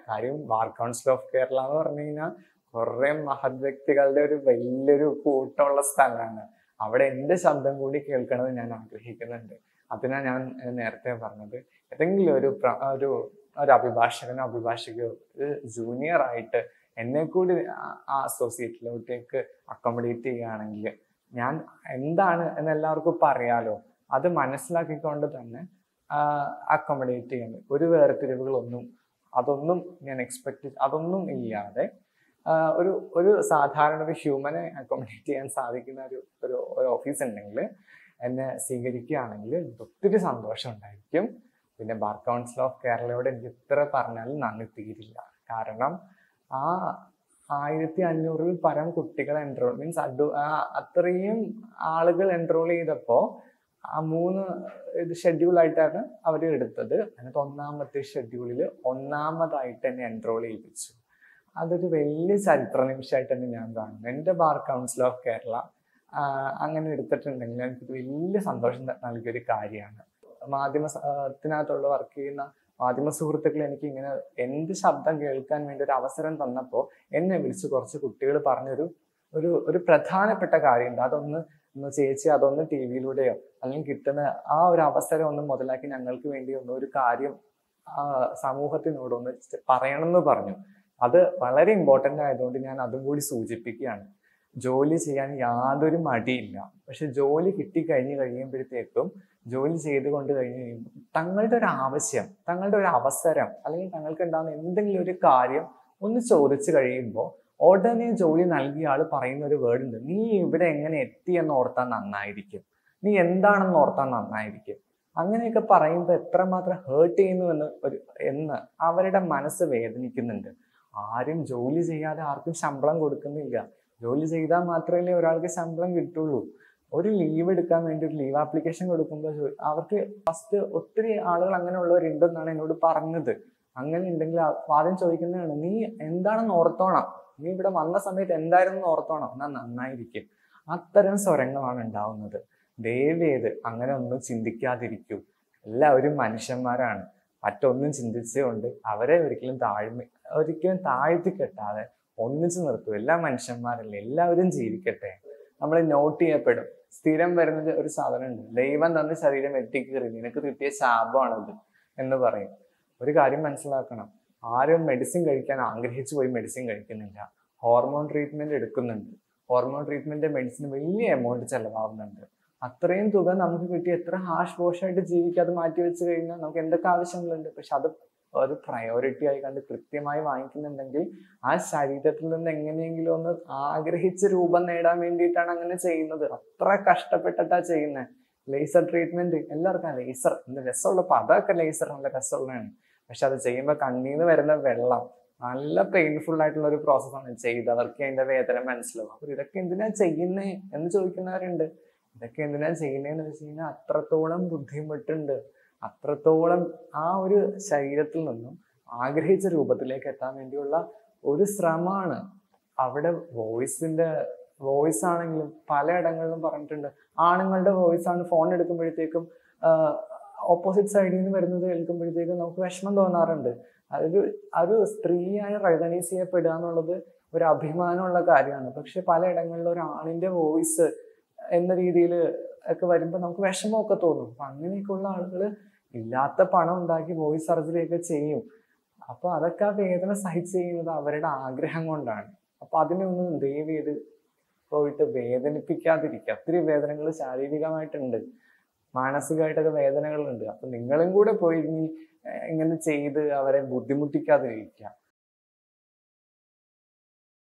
കാര്യം bar council of Kerala എന്ന് പറഞ്ഞു കഴിഞ്ഞാൽ കുറെ മഹത് വ്യക്തികളുടെ ഒരു വലിയൊരു കൂട്ടമുള്ള സ്ഥലമാണ് അവിടെ എൻ്റെ ശബ്ദം കൂടി കേൾക്കണമെന്ന് ഞാൻ ആഗ്രഹിക്കുന്നുണ്ട് അതിനാണ് ഞാൻ ഏഹ്, നേരത്തെ പറഞ്ഞത് ഏതെങ്കിലും ഒരു പ്ര- ഒരു ഒരു അഭിഭാഷകനോ അഭിഭാഷകയോ ഒരു ജൂനിയർ ആയിട്ട് എന്നെ കൂടി ആ- ആ അസോസിയേറ്റിലോട്ടേക്ക് അക്കോമഡേറ്റ് ചെയ്യുകയാണെങ്കിൽ ഞാൻ എന്താണ് എന്ന് എല്ലാവർക്കും ഇപ്പം അറിയാലോ അത് മനസ്സിലാക്കിക്കൊണ്ട് തന്നെ അക്കോമഡേറ്റ് ചെയ്യാൻ ഒരു വേർതിരിവുകളൊന്നും അതൊന്നും ഞാൻ എക്സ്പെക്ട് അതൊന്നും ഇല്ലാതെ ആ, ഒരു ഒരു സാധാരണ ഒരു ഹ്യൂമനെ അക്കോമഡേറ്റ് ചെയ്യാൻ സാധിക്കുന്ന ഒരു ഒരു ഒരു ഓഫീസ് ഉണ്ടെങ്കിൽ എന്നെ സ്വീകരിക്കുകയാണെങ്കിൽ എനിക്ക് ഒത്തിരി സന്തോഷം ഉണ്ടായിരിക്കും പിന്നെ ബാർ കൗൺസിൽ ഓഫ് കേരളയോട് എനിക്ക് ഇത്ര പറഞ്ഞാലും നന്ദി തീരില്ല കാരണം ആ ആയിരത്തി അഞ്ഞൂറിൽ പരം കുട്ടികൾ എൻറോൾ മീൻസ് അഡു ആ അത്രയും ആളുകൾ എൻറോൾ ചെയ്തപ്പോൾ ആ മൂന്ന് ഇത് ഷെഡ്യൂളായിട്ടാണ് അവർ എടുത്തത് എന്നിട്ട് ഒന്നാമത്തെ ഷെഡ്യൂളിൽ ഒന്നാമതായിട്ട് എന്നെ എൻറോൾ ചെയ്യിപ്പിച്ചു അതൊരു വലിയ ചരിത്ര നിമിഷമായിട്ട് തന്നെ ഞാൻ കാണുന്നു എൻ്റെ ബാർ കൗൺസിൽ ഓഫ് കേരള ആ, അങ്ങനെ എടുത്തിട്ടുണ്ടെങ്കിൽ എനിക്ക് വലിയ സന്തോഷം ത- നൽകിയൊരു കാര്യമാണ് മാധ്യമ ത്തിനകത്തുള്ള വർക്ക് ചെയ്യുന്ന മാധ്യമ സുഹൃത്തുക്കൾ എനിക്ക് ഇങ്ങനെ എൻ്റെ ശബ്ദം കേൾക്കാൻ വേണ്ടി ഒരു അവസരം തന്നപ്പോൾ എന്നെ വിളിച്ച് കുറച്ച് കുട്ടികൾ പറഞ്ഞൊരു ഒരു ഒരു പ്രധാനപ്പെട്ട കാര്യമുണ്ട് അതൊന്ന് ഒന്ന് ചേച്ചി അതൊന്ന് ടി വിയിലൂടെയോ അല്ലെങ്കിൽ കിട്ടുന്ന ആ ഒരു അവസരം ഒന്ന് മുതലാക്കി ഞങ്ങൾക്ക് വേണ്ടി ഒന്ന് ഒരു കാര്യം ആ, സമൂഹത്തിനോടൊന്ന് ചെ- പറയണമെന്ന് പറഞ്ഞു അത് വളരെ ഇമ്പോർട്ടൻ്റ് ആയതുകൊണ്ട് ഞാൻ അതും കൂടി സൂചിപ്പിക്കുകയാണ് ജോലി ചെയ്യാൻ യാതൊരു മടിയില്ല പക്ഷെ ജോലി കിട്ടിക്കഴിഞ്ഞ് കഴിയുമ്പോഴത്തേക്കും ജോലി ചെയ്തുകൊണ്ട് കഴിഞ്ഞ് കഴിയുമ്പോൾ തങ്ങളുടെ ഒരു ആവശ്യം തങ്ങളുടെ ഒരു അവസരം അല്ലെങ്കിൽ തങ്ങൾക്ക് ഉണ്ടാകുന്ന എന്തെങ്കിലും ഒരു കാര്യം ഒന്ന് ചോദിച്ചു കഴിയുമ്പോൾ ഉടനെ ജോലി നൽകിയ ആൾ പറയുന്ന ഒരു വേർഡ് ഉണ്ട് നീ ഇവിടെ എങ്ങനെ എത്തി എന്ന് ഓർത്താൽ നന്നായിരിക്കും നീ എന്താണെന്ന് ഓർത്താൽ നന്നായിരിക്കും അങ്ങനെയൊക്കെ പറയുമ്പോൾ എത്രമാത്രം ഹേർട്ട് ചെയ്യുന്നു എന്ന് ഒരു എന്ന് അവരുടെ മനസ്സ് വേദനിക്കുന്നുണ്ട് ആരും ജോലി ചെയ്യാതെ ആർക്കും ശമ്പളം കൊടുക്കുന്നില്ല ജോലി ചെയ്താൽ മാത്രമേ ഒരാൾക്ക് ശമ്പളം കിട്ടുള്ളൂ ഒരു ലീവ് എടുക്കാൻ വേണ്ടി ഒരു ലീവ് ആപ്ലിക്കേഷൻ കൊടുക്കുമ്പോൾ ജോ- അവർക്ക് ഫസ്റ്റ് ഒത്തിരി ആളുകൾ അങ്ങനെയുള്ളവരുണ്ടെന്നാണ് എന്നോട് പറഞ്ഞത് അങ്ങനെ ഉണ്ടെങ്കിൽ ആ- ആദ്യം ചോദിക്കുന്നതാണ് നീ എന്താണെന്ന് ഓർത്തോണം നീ ഇവിടെ വന്ന സമയത്ത് എന്തായിരുന്നു ഓർത്തോണം എന്നാൽ നന്നായിരിക്കും അത്തരം സ്വരങ്ങളാണ് ഉണ്ടാവുന്നത് ദയവേത് അങ്ങനെ ഒന്നും ചിന്തിക്കാതിരിക്കൂ എല്ലാവരും മനുഷ്യന്മാരാണ് മറ്റൊന്നും ചിന്തിച്ചുകൊണ്ട് അവരെ ഒരിക്കലും താഴ്മ ഒരിക്കലും താഴ്ത്തി കെട്ടാതെ ഒന്നിച്ചു നിർത്തൂ എല്ലാ മനുഷ്യന്മാരല്ലേ എല്ലാവരും ജീവിക്കട്ടെ നമ്മൾ നോട്ട് ചെയ്യപ്പെടും സ്ഥിരം വരുന്നത് ഒരു സാധനമുണ്ട് ദൈവം തന്ന ശരീരം എത്തിക്കേറി നിനക്ക് കിട്ടിയ ശാപമാണത് എന്ന് പറയും ഒരു കാര്യം മനസ്സിലാക്കണം ആരും മെഡിസിൻ കഴിക്കാൻ ആഗ്രഹിച്ചു പോയി മെഡിസിൻ കഴിക്കുന്നില്ല ഹോർമോൺ ട്രീറ്റ്മെന്റ് എടുക്കുന്നുണ്ട് ഹോർമോൺ ട്രീറ്റ്മെന്റ് മെഡിസിന് വലിയ എമൗണ്ട് ചെലവാകുന്നുണ്ട് അത്രയും തുക നമുക്ക് കിട്ടി എത്ര ഹാഷ് വാഷായിട്ട് ജീവിക്കാതെ മാറ്റി വെച്ച് കഴിഞ്ഞാൽ നമുക്ക് എന്തൊക്കെ ആവശ്യങ്ങളുണ്ട് പക്ഷെ അത് ഒരു പ്രയോറിറ്റി ആയി കണ്ട് കൃത്യമായി വാങ്ങിക്കുന്നുണ്ടെങ്കിൽ ആ ശരീരത്തിൽ നിന്ന് എങ്ങനെയെങ്കിലും ഒന്ന് ആഗ്രഹിച്ച രൂപം നേടാൻ വേണ്ടിയിട്ടാണ് അങ്ങനെ ചെയ്യുന്നത് അത്ര കഷ്ടപ്പെട്ടിട്ടാ ചെയ്യുന്നത് ലേസർ ട്രീറ്റ്മെന്റ് എല്ലാവർക്കും ലേസർ എന്ത് രസമുള്ള പദമൊക്കെ ലേസർ നല്ല രസമുള്ളതാണ് പക്ഷെ അത് ചെയ്യുമ്പോൾ കണ്ണീന്ന് വരുന്ന വെള്ളം നല്ല പെയിൻഫുൾ ആയിട്ടുള്ള ഒരു പ്രോസസ്സാണ് ചെയ്തവർക്ക് അതിന്റെ വേദന മനസ്സിലാവും അപ്പൊ ഇതൊക്കെ എന്തിനാ ചെയ്യുന്നേ എന്ന് ചോദിക്കുന്നവരുണ്ട് ഇതൊക്കെ എന്തിനാ ചെയ്യുന്നതെന്ന് വെച്ച് കഴിഞ്ഞാൽ അത്രത്തോളം ബുദ്ധിമുട്ടുണ്ട് അത്രത്തോളം ആ ഒരു ശരീരത്തിൽ നിന്നും ആഗ്രഹിച്ച രൂപത്തിലേക്ക് എത്താൻ വേണ്ടിയുള്ള ഒരു ശ്രമമാണ് അവിടെ വോയിസിന്റെ വോയിസ് ആണെങ്കിലും പലയിടങ്ങളിലും പറഞ്ഞിട്ടുണ്ട് ആണുങ്ങളുടെ വോയിസ് ആണ് ഫോൺ എടുക്കുമ്പോഴത്തേക്കും ഓപ്പോസിറ്റ് സൈഡിൽ നിന്ന് വരുന്നത് കേൾക്കുമ്പോഴത്തേക്കും നമുക്ക് വിഷമം തോന്നാറുണ്ട് അതൊരു ഒരു സ്ത്രീയായി റെക്കഗ്നൈസ് ചെയ്യപ്പെടുക എന്നുള്ളത് ഒരു അഭിമാനമുള്ള കാര്യമാണ് പക്ഷെ പലയിടങ്ങളിലും ഒരു ആണിന്റെ വോയിസ് എന്ന രീതിയിൽ ഒക്കെ വരുമ്പോൾ നമുക്ക് വിഷമമൊക്കെ തോന്നും അപ്പൊ അങ്ങനെയൊക്കെയുള്ള ആളുകൾ ഇല്ലാത്ത പണം ഉണ്ടാക്കി വോയിസ് സർജറി ഒക്കെ ചെയ്യും അപ്പൊ അതൊക്കെ ആ വേദന സഹിച്ച് ചെയ്യുന്നത് അവരുടെ ആഗ്രഹം കൊണ്ടാണ് അപ്പൊ അതിനെ ഒന്നും ദയവ് ചെയ്ത് പോയിട്ട് വേദനിപ്പിക്കാതിരിക്കുക ഒത്തിരി വേദനകൾ ശാരീരികമായിട്ടുണ്ട് മാനസികമായിട്ടൊക്കെ വേദനകളുണ്ട് അപ്പൊ നിങ്ങളും കൂടെ പോയി ഇനി ഏഹ് ഇങ്ങനെ ചെയ്ത് അവരെ ബുദ്ധിമുട്ടിക്കാതിരിക്കുക